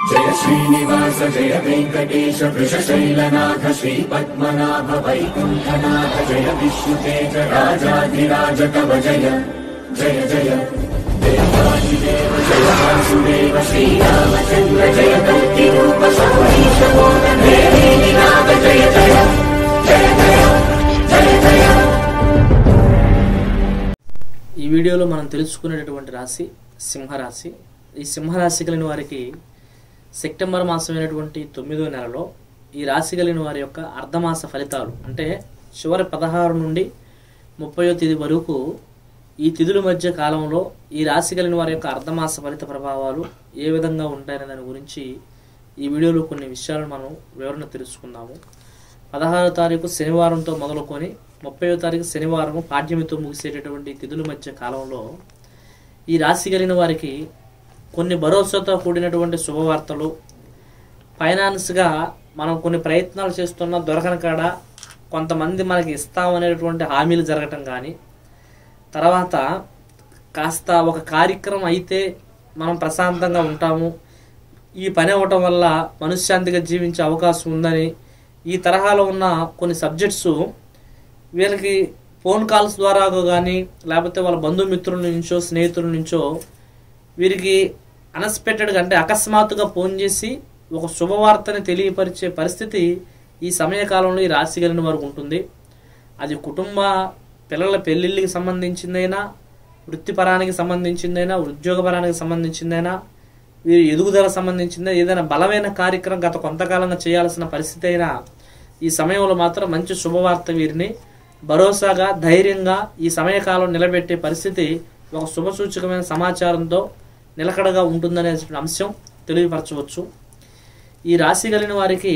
जय श्रीनिवास जय वेङ्कटेश वृषशैलनाथ श्रीपद्मनाभ वैकुण्ठनाथ जय विष्णुतेज राजाधिराज कव जय जय जय देवादिदेव जय वासुदेव श्रीरामचन्द्र जय कल्किरूप शौरीश मोदन देवीनाथ जय जय जय जय जय जय ఈ వీడియోలో మనం తెలుసుకునేటటువంటి రాశి సింహరాశి ఈ సింహరాశి కలిగిన వారికి సెప్టెంబర్ మాసమైనటువంటి తొమ్మిదో నెలలో ఈ రాశి కలిగిన వారి యొక్క అర్ధమాస ఫలితాలు అంటే చివరి పదహారు నుండి ముప్పయో తేదీ వరకు ఈ తిథుల మధ్య కాలంలో ఈ రాశి కలిగిన వారి యొక్క అర్ధమాస ఫలిత ప్రభావాలు ఏ విధంగా ఉంటాయనే దాని గురించి ఈ వీడియోలో కొన్ని విషయాలను మనం వివరణ తెలుసుకుందాము పదహారో తారీఖు శనివారంతో మొదలుకొని ముప్పయో తారీఖు శనివారం పాడ్యమితో ముగిసేటటువంటి తిథుల మధ్య కాలంలో ఈ రాశి కలిగిన వారికి కొన్ని భరోసాతో కూడినటువంటి శుభవార్తలు ఫైనాన్స్గా మనం కొన్ని ప్రయత్నాలు చేస్తున్న దొరకని కాడ కొంతమంది మనకి ఇస్తామనేటువంటి హామీలు జరగటం కానీ తర్వాత కాస్త ఒక కార్యక్రమం అయితే మనం ప్రశాంతంగా ఉంటాము ఈ పని అవ్వటం వల్ల మనశ్శాంతిగా జీవించే అవకాశం ఉందని ఈ తరహాలో ఉన్న కొన్ని సబ్జెక్ట్స్ వీళ్ళకి ఫోన్ కాల్స్ ద్వారా కానీ లేకపోతే వాళ్ళ బంధుమిత్రుల నుంచో స్నేహితుల నుంచో వీరికి అన్ఎక్స్పెక్టెడ్గా అంటే అకస్మాత్తుగా ఫోన్ చేసి ఒక శుభవార్తని తెలియపరిచే పరిస్థితి ఈ సమయకాలంలో ఈ రాశి కలిగిన వారికి ఉంటుంది అది కుటుంబ పిల్లల పెళ్ళిళ్ళకి సంబంధించిందైనా వృత్తిపరానికి సంబంధించిందైనా ఉద్యోగపరానికి సంబంధించిందైనా వీరి ఎదుగుదల సంబంధించిందా ఏదైనా బలమైన కార్యక్రమం గత కొంతకాలంగా చేయాల్సిన పరిస్థితి అయినా ఈ సమయంలో మాత్రం మంచి శుభవార్త వీరిని భరోసాగా ధైర్యంగా ఈ సమయకాలం నిలబెట్టే పరిస్థితి ఒక శుభసూచకమైన సమాచారంతో నిలకడగా ఉంటుందనే అంశం తెలియపరచవచ్చు ఈ రాశి కలిగిన వారికి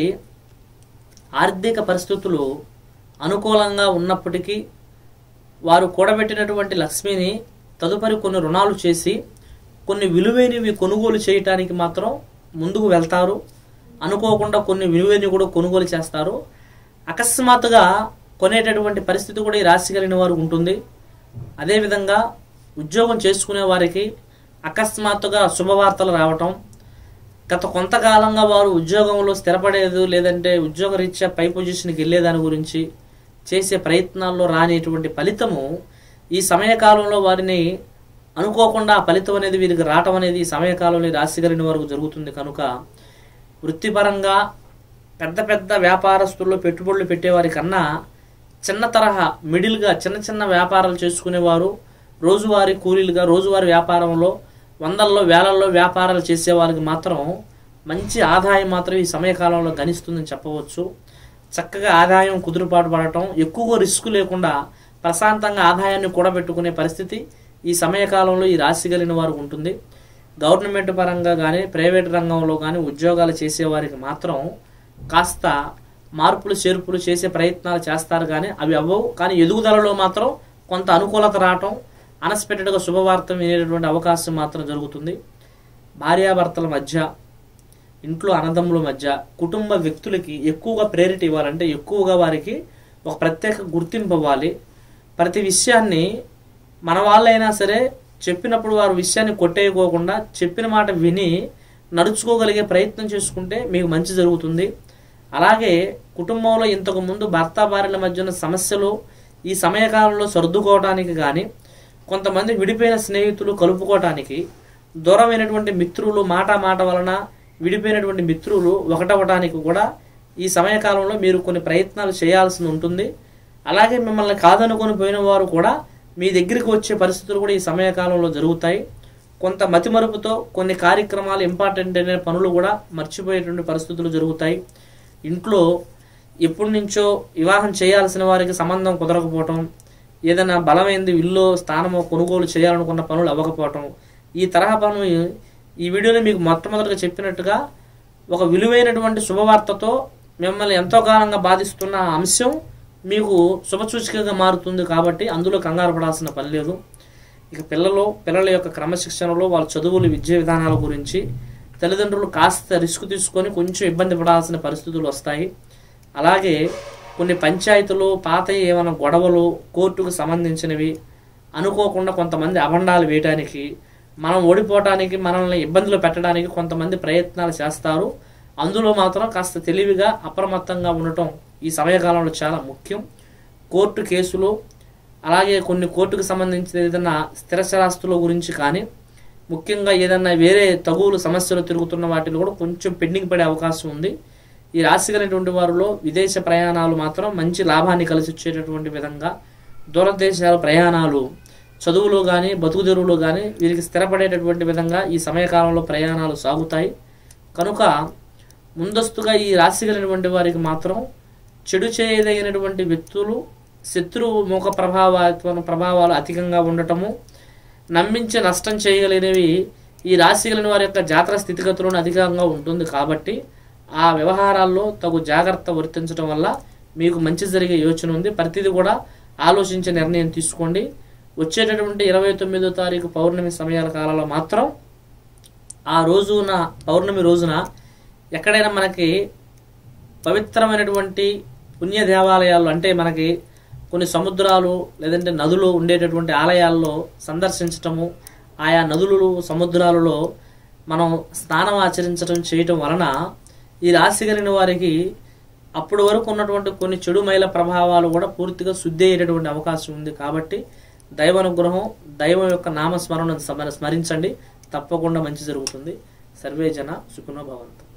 ఆర్థిక పరిస్థితులు అనుకూలంగా ఉన్నప్పటికీ వారు కూడబెట్టినటువంటి లక్ష్మిని తదుపరి కొన్ని రుణాలు చేసి కొన్ని విలువైనవి కొనుగోలు చేయటానికి మాత్రం ముందుకు వెళ్తారు అనుకోకుండా కొన్ని విలువైనవి కూడా కొనుగోలు చేస్తారు అకస్మాత్తుగా కొనేటటువంటి పరిస్థితి కూడా ఈ రాశి కలిగిన వారు ఉంటుంది అదేవిధంగా ఉద్యోగం చేసుకునే వారికి అకస్మాత్తుగా శుభవార్తలు రావటం గత కొంతకాలంగా వారు ఉద్యోగంలో స్థిరపడేది లేదంటే ఉద్యోగ రీత్యా పై పొజిషన్కి వెళ్ళేదాని గురించి చేసే ప్రయత్నాల్లో రానిటువంటి ఫలితము ఈ సమయకాలంలో వారిని అనుకోకుండా ఆ ఫలితం అనేది వీరికి రావటం అనేది ఈ సమయకాలంలో ఈ రాశి కలిగిన వరకు జరుగుతుంది కనుక వృత్తిపరంగా పెద్ద పెద్ద వ్యాపారస్తుల్లో పెట్టుబడులు పెట్టేవారి కన్నా చిన్న తరహా మిడిల్గా చిన్న చిన్న వ్యాపారాలు చేసుకునేవారు రోజువారీ కూలీలుగా రోజువారీ వ్యాపారంలో వందల్లో వేలల్లో వ్యాపారాలు చేసే వారికి మాత్రం మంచి ఆదాయం మాత్రం ఈ సమయకాలంలో గణిస్తుందని చెప్పవచ్చు చక్కగా ఆదాయం కుదురుపాటు పడటం ఎక్కువగా రిస్క్ లేకుండా ప్రశాంతంగా ఆదాయాన్ని కూడబెట్టుకునే పరిస్థితి ఈ సమయకాలంలో ఈ రాశి కలిగిన వారికి ఉంటుంది గవర్నమెంట్ పరంగా కానీ ప్రైవేట్ రంగంలో కానీ ఉద్యోగాలు చేసేవారికి మాత్రం కాస్త మార్పులు చేర్పులు చేసే ప్రయత్నాలు చేస్తారు కానీ అవి అవ్వవు కానీ ఎదుగుదలలో మాత్రం కొంత అనుకూలత రావటం అన్ఎక్స్పెక్టెడ్గా శుభవార్త వినేటటువంటి అవకాశం మాత్రం జరుగుతుంది భార్యాభర్తల మధ్య ఇంట్లో అన్నదమ్ముల మధ్య కుటుంబ వ్యక్తులకి ఎక్కువగా ప్రేరిట ఇవ్వాలంటే ఎక్కువగా వారికి ఒక ప్రత్యేక గుర్తింపు ఇవ్వాలి ప్రతి విషయాన్ని మన వాళ్ళైనా సరే చెప్పినప్పుడు వారు విషయాన్ని కొట్టేయకోకుండా చెప్పిన మాట విని నడుచుకోగలిగే ప్రయత్నం చేసుకుంటే మీకు మంచి జరుగుతుంది అలాగే కుటుంబంలో ఇంతకు ముందు భర్త భార్యల మధ్య ఉన్న సమస్యలు ఈ సమయకాలంలో సర్దుకోవడానికి కానీ కొంతమంది విడిపోయిన స్నేహితులు కలుపుకోవటానికి దూరమైనటువంటి మిత్రులు మాట మాట వలన విడిపోయినటువంటి మిత్రులు ఒకటవటానికి కూడా ఈ సమయకాలంలో మీరు కొన్ని ప్రయత్నాలు చేయాల్సి ఉంటుంది అలాగే మిమ్మల్ని కాదనుకొని పోయిన వారు కూడా మీ దగ్గరికి వచ్చే పరిస్థితులు కూడా ఈ సమయకాలంలో జరుగుతాయి కొంత మతిమరుపుతో కొన్ని కార్యక్రమాలు ఇంపార్టెంట్ అనే పనులు కూడా మర్చిపోయేటువంటి పరిస్థితులు జరుగుతాయి ఇంట్లో ఎప్పటి నుంచో వివాహం చేయాల్సిన వారికి సంబంధం కుదరకపోవటం ఏదైనా బలమైనది ఇల్లు స్థానమో కొనుగోలు చేయాలనుకున్న పనులు అవ్వకపోవటం ఈ తరహా పనులు ఈ వీడియోలో మీకు మొట్టమొదటిగా చెప్పినట్టుగా ఒక విలువైనటువంటి శుభవార్తతో మిమ్మల్ని ఎంతో కాలంగా బాధిస్తున్న అంశం మీకు శుభసూచికగా మారుతుంది కాబట్టి అందులో కంగారు పడాల్సిన పని లేదు ఇక పిల్లలు పిల్లల యొక్క క్రమశిక్షణలో వాళ్ళ చదువులు విద్యా విధానాల గురించి తల్లిదండ్రులు కాస్త రిస్క్ తీసుకొని కొంచెం ఇబ్బంది పడాల్సిన పరిస్థితులు వస్తాయి అలాగే కొన్ని పంచాయతీలు పాత ఏమైనా గొడవలు కోర్టుకు సంబంధించినవి అనుకోకుండా కొంతమంది అభండాలు వేయటానికి మనం ఓడిపోవటానికి మనల్ని ఇబ్బందులు పెట్టడానికి కొంతమంది ప్రయత్నాలు చేస్తారు అందులో మాత్రం కాస్త తెలివిగా అప్రమత్తంగా ఉండటం ఈ సమయకాలంలో చాలా ముఖ్యం కోర్టు కేసులు అలాగే కొన్ని కోర్టుకు సంబంధించిన ఏదైనా స్థిరచరాస్తుల గురించి కానీ ముఖ్యంగా ఏదైనా వేరే తగువులు సమస్యలు తిరుగుతున్న వాటిలో కూడా కొంచెం పెండింగ్ పడే అవకాశం ఉంది ఈ రాశి కలిగినటువంటి వారిలో విదేశ ప్రయాణాలు మాత్రం మంచి లాభాన్ని కలిసి వచ్చేటటువంటి విధంగా దూరదేశాల ప్రయాణాలు చదువులో కానీ బతుకు తెరువులో కానీ వీరికి స్థిరపడేటటువంటి విధంగా ఈ సమయకాలంలో ప్రయాణాలు సాగుతాయి కనుక ముందస్తుగా ఈ రాశి కలిగినటువంటి వారికి మాత్రం చెడు చేయదగినటువంటి వ్యక్తులు శత్రువు ముఖ ప్రభావ ప్రభావాలు అధికంగా ఉండటము నమ్మించి నష్టం చేయగలిగినవి ఈ రాశి కలిగిన వారి యొక్క జాతర స్థితిగతులను అధికంగా ఉంటుంది కాబట్టి ఆ వ్యవహారాల్లో తగు జాగ్రత్త వర్తించడం వల్ల మీకు మంచి జరిగే యోచన ఉంది ప్రతిదీ కూడా ఆలోచించే నిర్ణయం తీసుకోండి వచ్చేటటువంటి ఇరవై తొమ్మిదో తారీఖు పౌర్ణమి సమయాల కాలంలో మాత్రం ఆ రోజున పౌర్ణమి రోజున ఎక్కడైనా మనకి పవిత్రమైనటువంటి పుణ్య దేవాలయాలు అంటే మనకి కొన్ని సముద్రాలు లేదంటే నదులు ఉండేటటువంటి ఆలయాల్లో సందర్శించటము ఆయా నదులు సముద్రాలలో మనం స్నానం ఆచరించడం చేయటం వలన ఈ రాశి కలిగిన వారికి అప్పటి వరకు ఉన్నటువంటి కొన్ని చెడు మైల ప్రభావాలు కూడా పూర్తిగా శుద్ధి అయ్యేటటువంటి అవకాశం ఉంది కాబట్టి దైవానుగ్రహం దైవం యొక్క నామస్మరణ స్మరించండి తప్పకుండా మంచి జరుగుతుంది సర్వే జన సుఖనో భవంతు